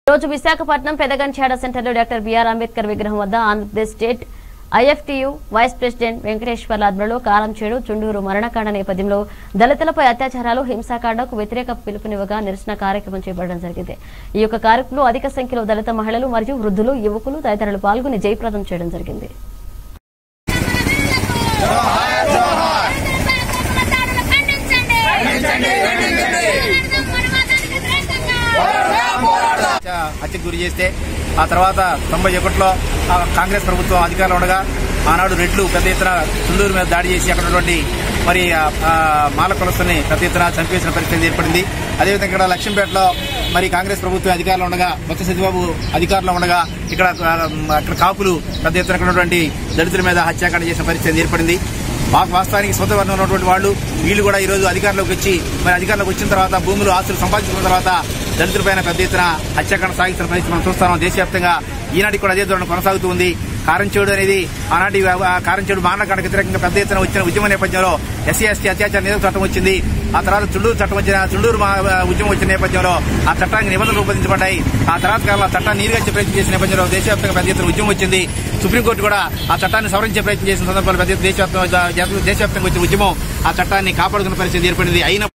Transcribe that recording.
రోజు విశాఖపట్నం పెదగంచాడ సెంటర్లో doctor BR Ambedkar విగ్రహం వద్ద Andhra Pradesh state IFTU vice president Venkateswarlu ఆధ్వర్యంలో కారంచేడు చుండూరు మరణకాండ నేపథ్యంలో దళితులపై అత్యాచారాలు హింసాకాండకు వ్యతిరేక పిలుపునివ్వగా నిరసన కార్యక్రమం చేపట్టడం జరిగింది ఈ యొక్క కార్యక్రమంలో అధిక సంఖ్యలో దళిత మహిళలు మరియు వృద్ధులు యువకులు తదితరులు పాల్గొని జయప్రదం చేయడం జరిగింది హత్య- హత్యకు గురి చేస్తే ఆ తర్వాత తొంభై ఒకటిలో ఆ కాంగ్రెస్ ప్రభుత్వం అధికారంలో ఉండగా ఆనాడు రెడ్లు పెద్ద ఎత్తున చుండూరు మీద దాడి చేసి అక్కడ ఉన్నటువంటి మరి ఆ, ఆ, మాల కులస్తుల్ని పెద్ద ఎత్తున చంపేసిన పరిస్థితి ఏర్పడింది అదేవిధంగా ఇక్కడ లక్ష్మీపేటలో మరి కాంగ్రెస్ ప్రభుత్వం అధికారంలో ఉండగా బొత్స సత్యబాబు అధికారంలో ఉండగా ఇక్కడ ఆ, అక్కడ కాపులు పెద్ద ఎత్తున అక్కడ ఉన్నటువంటి దళితుల మీద హత్యాకాండ చేసిన పరిస్థితి ఏర్పడింది వా- వాస్తవానికి సొంత వర్ణం ఉన్నటువంటి వాళ్ళు వీళ్ళు కూడా ఈ రోజు అధికారంలోకి వచ్చి మరి అధికారంలోకి వచ్చిన తర్వాత భూములు ఆస్తులు సంపాదించుకున్న తర్వాత దళితులపైన పెద్ద ఎత్తున హత్యాకాండ సాగిస్తున్న పరిస్థితి మనం చూస్తున్నాం దేశవ్యాప్తంగా ఈనాటికి కూడా అదే ధోరణి కొనసాగుతూ ఉంది కారంచేడు అనేది ఆనాటి ఆ కారంచేడు మానకాండకు వ్యతిరేకంగా పెద్ద ఎత్తున వచ్చిన ఉద్యమ నేపథ్యంలో ఎస్సీ ఎస్టీ అత్యాచార నిరోధక చట్టం వచ్చింది ఆ తర్వాత చుండూరు చట్టం వచ్చిన చుండూరు మా- ఉద్యమం వచ్చిన నేపథ్యంలో ఆ చట్టానికి నిబంధనలు రూపొందించబడ్డాయి ఆ తర్వాత కాలంలో ఆ చట్టాన్ని నీరుగార్చే ప్రయత్నం చేసిన నేపథ్యంలో దేశవ్యాప్తంగా పెద్ద ఎత్తున ఉద్యమం వచ్చింది సుప్రీంకోర్టు కూడా ఆ చట్టాన్ని సవరించే ప్రయత్నం చేసిన సందర్భంలో పెద్ద ఎత్తున దేశవ్యాప్తంగా దేశవ్యాప్తంగా వచ్చిన ఉద్యమం ఆ చట్టాన్ని కాపాడుకున్న పరిస్థితి ఏర్పడింది అయిన